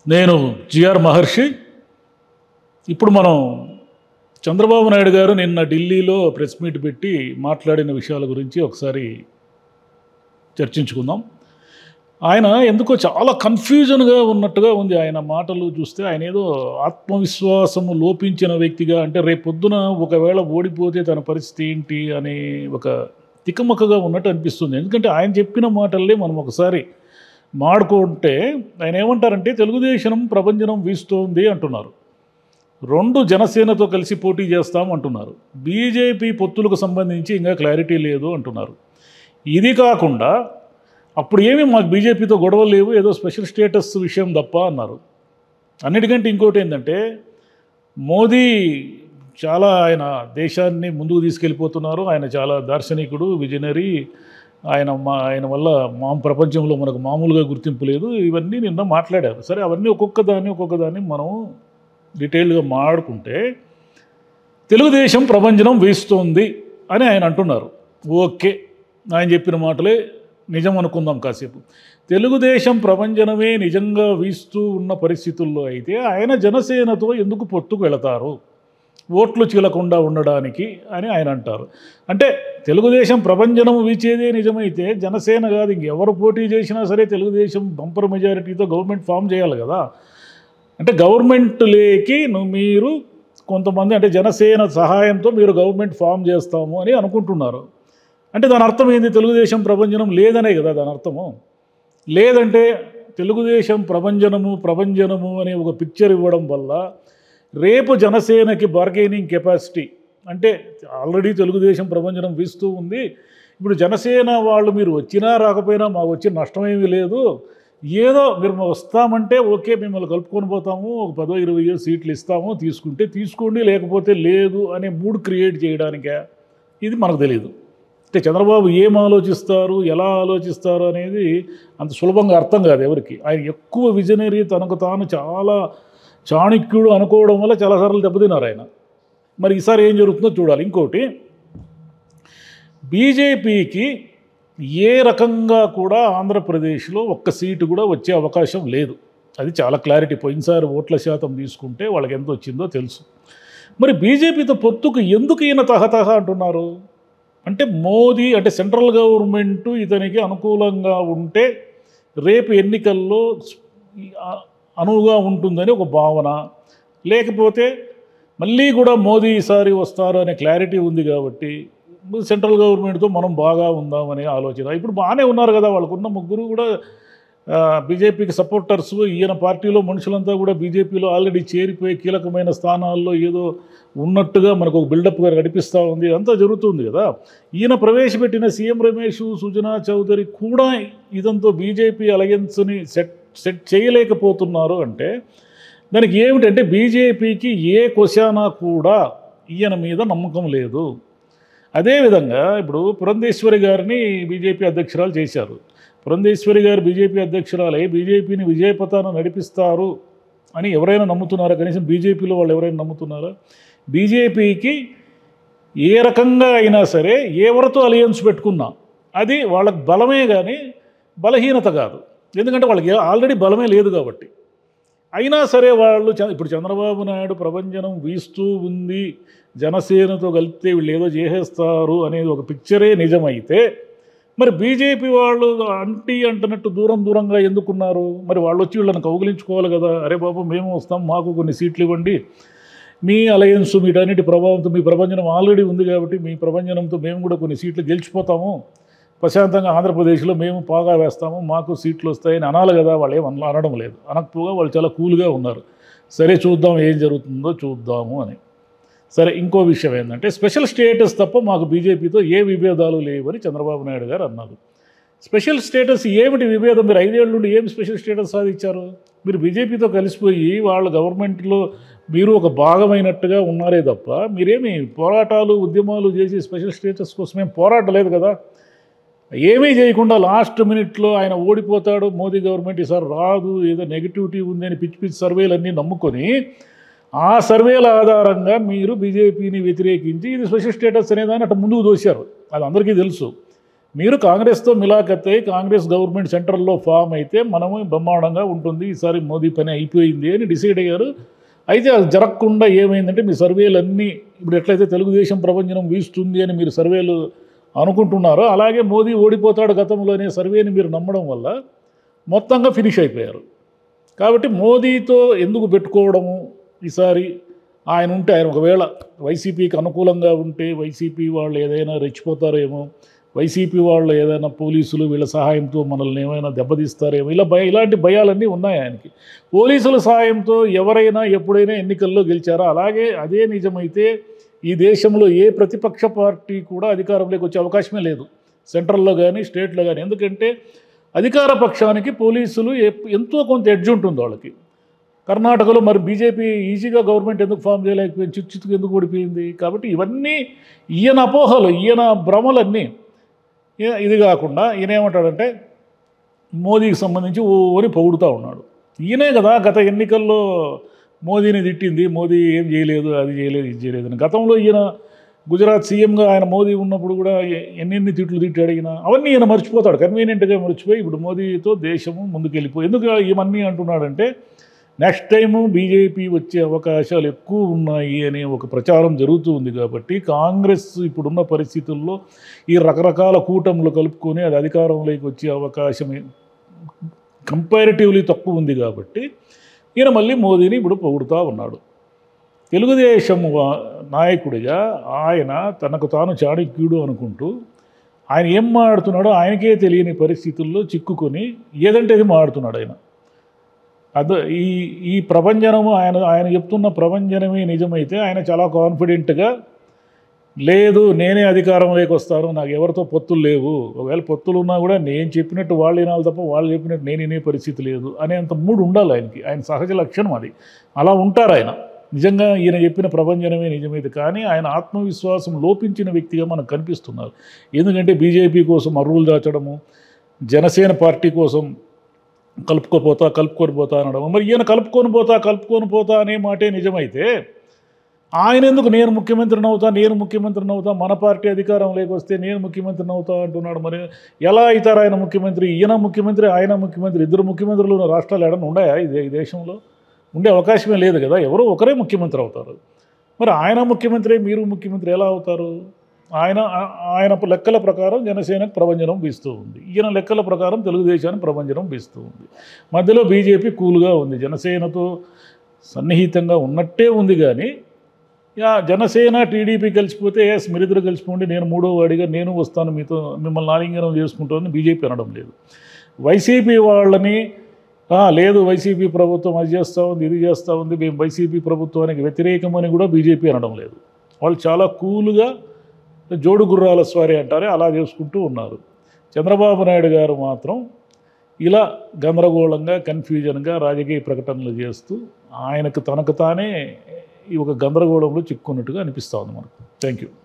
నేను జిఆర్ మహర్షి ఇప్పుడు మనం చంద్రబాబు నాయుడు గారు నిన్న ఢిల్లీలో ప్రెస్ మీట్ పెట్టి మాట్లాడిన విషయాల గురించి ఒకసారి చర్చించుకుందాం ఆయన ఎందుకో చాలా కన్ఫ్యూజన్గా ఉన్నట్టుగా ఉంది ఆయన మాటలు చూస్తే ఆయన ఏదో ఆత్మవిశ్వాసము లోపించిన వ్యక్తిగా అంటే రేపు పొద్దున ఒకవేళ ఓడిపోతే తన పరిస్థితి ఏంటి అనే ఒక తికమకగా ఉన్నట్టు అనిపిస్తుంది ఎందుకంటే ఆయన చెప్పిన మాటల్లే మనం ఒకసారి మాడుకుంటే ఆయన ఏమంటారంటే తెలుగుదేశం ప్రభంజనం వీస్తోంది అంటున్నారు రెండు జనసేనతో కలిసి పోటీ చేస్తాం అంటున్నారు బీజేపీ పొత్తులకు సంబంధించి ఇంకా క్లారిటీ లేదు అంటున్నారు ఇది కాకుండా అప్పుడు ఏమీ మాకు బీజేపీతో గొడవలు లేవు ఏదో స్పెషల్ స్టేటస్ విషయం తప్ప అన్నారు అన్నిటికంటే ఇంకోటి ఏంటంటే మోదీ చాలా ఆయన దేశాన్ని ముందుకు తీసుకెళ్ళిపోతున్నారు ఆయన చాలా దార్శనికుడు విజనరీ ఆయన మా ఆయన వల్ల మా ప్రపంచంలో మనకు మామూలుగా గుర్తింపు లేదు ఇవన్నీ నిన్న మాట్లాడారు సరే అవన్నీ ఒక్కొక్క దాన్ని ఒక్కొక్క దాన్ని మనం డీటెయిల్గా మాడుకుంటే తెలుగుదేశం ప్రభంజనం వీస్తోంది అని ఆయన అంటున్నారు ఓకే ఆయన చెప్పిన మాటలే నిజం అనుకుందాం కాసేపు తెలుగుదేశం ప్రభంజనమే నిజంగా వీస్తూ ఉన్న పరిస్థితుల్లో అయితే ఆయన జనసేనతో ఎందుకు పొత్తుకు వెళతారు ఓట్లు చీలకుండా ఉండడానికి అని ఆయన అంటారు అంటే తెలుగుదేశం ప్రభంజనం వీచేదే నిజమైతే జనసేన కాదు ఇంకెవరు పోటీ చేసినా సరే తెలుగుదేశం బంపర్ మెజారిటీతో గవర్నమెంట్ ఫామ్ చేయాలి కదా అంటే గవర్నమెంట్ లేకి నువ్వు మీరు కొంతమంది అంటే జనసేన సహాయంతో మీరు గవర్నమెంట్ ఫామ్ చేస్తాము అని అనుకుంటున్నారు అంటే దాని అర్థం ఏంది తెలుగుదేశం ప్రభంజనం లేదనే కదా దాని అర్థము లేదంటే తెలుగుదేశం ప్రభంజనము ప్రభంజనము అనే ఒక పిక్చర్ ఇవ్వడం వల్ల రేపు జనసేనకి బార్గెనింగ్ కెపాసిటీ అంటే ఆల్రెడీ తెలుగుదేశం ప్రభంజనం వీస్తూ ఉంది ఇప్పుడు జనసేన వాళ్ళు మీరు వచ్చినా రాకపోయినా మాకు వచ్చే నష్టమేమీ లేదు ఏదో మీరు వస్తామంటే ఓకే మిమ్మల్ని కలుపుకొని పోతాము ఒక పదో ఇరవై సీట్లు ఇస్తాము తీసుకుంటే తీసుకోండి లేకపోతే లేదు అనే మూడ్ క్రియేట్ చేయడానికే ఇది మనకు తెలియదు అంటే చంద్రబాబు ఏం ఆలోచిస్తారు ఎలా ఆలోచిస్తారు అనేది అంత సులభంగా అర్థం కాదు ఎవరికి ఆయన ఎక్కువ విజనరీ తనకు తాను చాలా చాణక్యుడు అనుకోవడం వల్ల చాలాసార్లు దెబ్బతిన్నారు ఆయన మరి ఈసారి ఏం జరుగుతుందో చూడాలి ఇంకోటి బీజేపీకి ఏ రకంగా కూడా ఆంధ్రప్రదేశ్లో ఒక్క సీటు కూడా వచ్చే అవకాశం లేదు అది చాలా క్లారిటీ పోయినసారి ఓట్ల శాతం తీసుకుంటే వాళ్ళకి ఎంత వచ్చిందో తెలుసు మరి బీజేపీతో పొత్తుకు ఎందుకు ఈయన తహతహ అంటున్నారు అంటే మోదీ అంటే సెంట్రల్ గవర్నమెంట్ ఇతనికి అనుకూలంగా ఉంటే రేపు ఎన్నికల్లో అనువుగా ఉంటుందని ఒక భావన లేకపోతే మళ్ళీ కూడా మోదీ ఈసారి వస్తారు అనే క్లారిటీ ఉంది కాబట్టి సెంట్రల్ గవర్నమెంట్తో మనం బాగా ఉందామనే ఆలోచన ఇప్పుడు బాగానే ఉన్నారు కదా వాళ్ళకున్న ముగ్గురు కూడా బీజేపీకి సపోర్టర్స్ ఈయన పార్టీలో మనుషులంతా కూడా బీజేపీలో ఆల్రెడీ చేరిపోయి కీలకమైన స్థానాల్లో ఏదో ఉన్నట్టుగా మనకు ఒక బిల్డప్గా నడిపిస్తూ ఉంది అంతా జరుగుతుంది కదా ఈయన ప్రవేశపెట్టిన సీఎం రమేష్ సుజనా చౌదరి కూడా ఇదంతో బీజేపీ అలయన్స్ని సెట్ సెట్ చేయలేకపోతున్నారు అంటే దానికి ఏమిటంటే బీజేపీకి ఏ క్వశానా కూడా ఈయన మీద నమ్మకం లేదు అదేవిధంగా ఇప్పుడు పురంధేశ్వరి గారిని బీజేపీ అధ్యక్షురాలు చేశారు పురంధేశ్వరి గారు బీజేపీ అధ్యక్షురాలై బీజేపీని విజయపథాన నడిపిస్తారు అని ఎవరైనా నమ్ముతున్నారా కనీసం బీజేపీలో వాళ్ళు ఎవరైనా నమ్ముతున్నారా బీజేపీకి ఏ రకంగా అయినా సరే ఎవరితో అలయన్స్ పెట్టుకున్నా అది వాళ్ళకి బలమే కానీ బలహీనత కాదు ఎందుకంటే వాళ్ళకి ఆల్రెడీ బలమే లేదు కాబట్టి అయినా సరే వాళ్ళు ఇప్పుడు చంద్రబాబు నాయుడు ప్రభంజనం వీస్తూ ఉంది జనసేనతో కలిపితే వీళ్ళు ఏదో చేసేస్తారు అనేది ఒక పిక్చరే నిజమైతే మరి బీజేపీ వాళ్ళు అంటీ అంటున్నట్టు దూరం దూరంగా ఎందుకున్నారు మరి వాళ్ళు వచ్చి వీళ్ళని కౌగిలించుకోవాలి కదా అరే బాబు మేము వస్తాం మాకు కొన్ని సీట్లు ఇవ్వండి మీ అలయన్స్ వీటన్నిటి ప్రభావంతో మీ ప్రభంజనం ఆల్రెడీ ఉంది కాబట్టి మీ ప్రభంజనంతో మేము కూడా కొన్ని సీట్లు గెలిచిపోతాము ప్రశాంతంగా ఆంధ్రప్రదేశ్లో మేము పాగా వేస్తాము మాకు సీట్లు వస్తాయని అనాలి కదా వాళ్ళు ఏం అనడం లేదు అనకపోగా వాళ్ళు చాలా కూల్గా ఉన్నారు సరే చూద్దాం ఏం జరుగుతుందో చూద్దాము అని సరే ఇంకో విషయం ఏంటంటే స్పెషల్ స్టేటస్ తప్ప మాకు బీజేపీతో ఏ విభేదాలు లేవని చంద్రబాబు నాయుడు గారు అన్నారు స్పెషల్ స్టేటస్ ఏమిటి విభేదం మీరు ఐదేళ్ళ నుండి ఏమి స్పెషల్ స్టేటస్ సాధించారు మీరు బీజేపీతో కలిసిపోయి వాళ్ళ గవర్నమెంట్లో మీరు ఒక భాగమైనట్టుగా ఉన్నారే తప్ప మీరేమి పోరాటాలు ఉద్యమాలు చేసి స్పెషల్ స్టేటస్ కోసం ఏం పోరాటలేదు కదా ఏమీ చేయకుండా లాస్ట్ మినిట్లో ఆయన ఓడిపోతాడు మోదీ గవర్నమెంట్ ఈసారి రాదు ఏదో నెగిటివిటీ ఉంది అని పిచ్చి పిచ్చి సర్వేలన్నీ నమ్ముకొని ఆ సర్వేల ఆధారంగా మీరు బీజేపీని వ్యతిరేకించి ఇది స్పెషల్ స్టేటస్ అనేదాన్ని అట్లా ముందుకు దోశారు అది అందరికీ తెలుసు మీరు కాంగ్రెస్తో మిలాఖత్ అయి కాంగ్రెస్ గవర్నమెంట్ సెంట్రల్లో ఫామ్ అయితే మనము బ్రహ్మాండంగా ఉంటుంది ఈసారి మోదీ పని అయిపోయింది అని డిసైడ్ అయ్యారు అయితే అది జరగకుండా ఏమైందంటే మీ సర్వేలు అన్నీ ఇప్పుడు ఎట్లయితే తెలుగుదేశం ప్రపంచం వీస్తుంది అని మీరు సర్వేలు అనుకుంటున్నారో అలాగే మోదీ ఓడిపోతాడు గతంలోనే సర్వేని మీరు నమ్మడం వల్ల మొత్తంగా ఫినిష్ అయిపోయారు కాబట్టి మోదీతో ఎందుకు పెట్టుకోవడము ఈసారి ఆయన ఉంటే ఆయన ఒకవేళ వైసీపీకి అనుకూలంగా ఉంటే వైసీపీ వాళ్ళు ఏదైనా రెచ్చిపోతారేమో వైసీపీ వాళ్ళు ఏదైనా పోలీసులు వీళ్ళ సహాయంతో మనల్ని ఏమైనా దెబ్బతీస్తారేమో ఇలా భయ ఇలాంటి భయాలన్నీ ఉన్నాయి ఆయనకి పోలీసుల సహాయంతో ఎవరైనా ఎప్పుడైనా ఎన్నికల్లో గెలిచారో అలాగే అదే నిజమైతే ఈ దేశంలో ఏ ప్రతిపక్ష పార్టీ కూడా అధికారంలోకి వచ్చే అవకాశమే లేదు సెంట్రల్లో కానీ స్టేట్లో కానీ ఎందుకంటే అధికార పక్షానికి పోలీసులు ఎప్- ఎంతో కొంత ఎడ్జ్ ఉంటుంది వాళ్ళకి కర్ణాటకలో మరి బీజేపీ ఈజీగా గవర్నమెంట్ ఎందుకు ఫామ్ చేయలేకపోయింది చిచ్చుకు ఎందుకు ఓడిపోయింది కాబట్టి ఇవన్నీ ఈయన అపోహలు ఈయన భ్రమలన్నీ ఈయన- ఇది కాకుండా ఈయన ఏమంటాడంటే మోదీకి సంబంధించి ఓ అని పొగుడుతూ ఉన్నాడు ఈయనే కదా గత ఎన్నికల్లో మోదీని తిట్టింది మోదీ ఏం చేయలేదు అది చేయలేదు ఇది చేయలేదు అని గతంలో ఈయన గుజరాత్ సీఎంగా ఆయన మోదీ ఉన్నప్పుడు కూడా ఎ- ఎన్నెన్ని తిట్లు తిట్టి అడిగినా అవన్నీ ఈయన మర్చిపోతాడు కన్వీనియంట్గా మర్చిపోయి ఇప్పుడు మోదీతో దేశము ముందుకెళ్ళిపోయి ఎందుకు ఇవన్నీ అంటున్నాడంటే నెక్స్ట్ టైము బీజేపీ వచ్చే అవకాశాలు ఎక్కువ ఉన్నాయి అనే ఒక ప్రచారం జరుగుతూ ఉంది కాబట్టి కాంగ్రెస్ ఇప్పుడున్న పరిస్థితుల్లో ఈ రకరకాల కూటములు కలుపుకొని అది అధికారంలోకి వచ్చే అవకాశం కంపారిటివ్లీ తక్కువ ఉంది కాబట్టి ఈయన మళ్ళీ మోదీని ఇప్పుడు పొగుడుతూ ఉన్నాడు తెలుగుదేశం వా- నాయకుడిగా ఆయన తనకు తాను చాణక్యుడు అనుకుంటూ ఆయన ఏం మాడుతున్నాడో ఆయనకే తెలియని పరిస్థితుల్లో చిక్కుకొని ఏదంటే అది మాడుతున్నాడు ఆయన అదే ఈ ఈ ప్రభంజనము ఆయన ఆయన చెప్తున్న ప్రభంజనమే నిజమైతే ఆయన చాలా కాన్ఫిడెంట్గా లేదు నేనే అధికారంలోకి వస్తాను నాకు ఎవరితో పొత్తులు లేవు ఒకవేళ పొత్తులు ఉన్నా కూడా నేను చెప్పినట్టు వాళ్ళు వినాలి తప్ప వాళ్ళు చెప్పినట్టు నేను వినే పరిస్థితి లేదు అనేంత మూడు ఉండాలి ఆయనకి ఆయన సహజ లక్షణం అది అలా ఉంటారు ఆయన నిజంగా ఈయన చెప్పిన ప్రభంజనమే నిజమైతే కానీ ఆయన ఆత్మవిశ్వాసం లోపించిన వ్యక్తిగా మనకు కనిపిస్తున్నారు ఎందుకంటే బీజేపీ కోసం అర్రులు దాచడము జనసేన పార్టీ కోసం కలుపుకోపోతా కలుపుకొని పోతా అనడం మరి ఈయన కలుపుకొని పోతా కలుపుకొని పోతా అనే మాటే నిజమైతే ఆయన ఎందుకు నేను ముఖ్యమంత్రిని అవుతా నేను ముఖ్యమంత్రిని అవుతా మన పార్టీ అధికారంలోకి వస్తే నేను ముఖ్యమంత్రిని అవుతా అంటున్నాడు మరి ఎలా అవుతారు ఆయన ముఖ్యమంత్రి ఈయన ముఖ్యమంత్రి ఆయన ముఖ్యమంత్రి ఇద్దరు ముఖ్యమంత్రులు ఉన్న రాష్ట్రాలు ఏడన్నా ఉన్నాయా ఇదే ఈ దేశంలో ఉండే అవకాశమే లేదు కదా ఎవరో ఒకరే ముఖ్యమంత్రి అవుతారు మరి ఆయన ముఖ్యమంత్రి మీరు ముఖ్యమంత్రి ఎలా అవుతారు ఆయన ఆ- ఆయన లెక్కల ప్రకారం జనసేనకు ప్రభంజనం వీస్తూ ఉంది ఈయన లెక్కల ప్రకారం తెలుగుదేశానికి ప్రభంజనం వీస్తూ ఉంది మధ్యలో బీజేపీ కూల్గా ఉంది జనసేనతో సన్నిహితంగా ఉన్నట్టే ఉంది కానీ యా జనసేన టీడీపీ కలిసిపోతే ఎస్ మీరిద్దరు కలిసిపోండి నేను మూడో వాడిగా నేను వస్తాను మీతో మిమ్మల్ని ఆలింగనం చేసుకుంటామని బీజేపీ అనడం లేదు వైసీపీ వాళ్ళని "ఆ, లేదు వైసీపీ ప్రభుత్వం అది చేస్తూ ఉంది ఇది చేస్తూ ఉంది మేము వైసీపీ ప్రభుత్వానికి వ్యతిరేకమని కూడా బీజేపీ అనడం లేదు వాళ్ళు చాలా కూల్గా జోడు గుర్రాల స్వారీ అంటారే అలా చేసుకుంటూ ఉన్నారు చంద్రబాబు నాయుడు గారు మాత్రం ఇలా గందరగోళంగా కన్ఫ్యూజన్గా రాజకీయ ప్రకటనలు చేస్తూ ఆయనకు తనకు తానే ఈ ఒక గందరగోళంలో చిక్కున్నట్టుగా అనిపిస్తూ ఉంది మనకు థ్యాంక్ యూ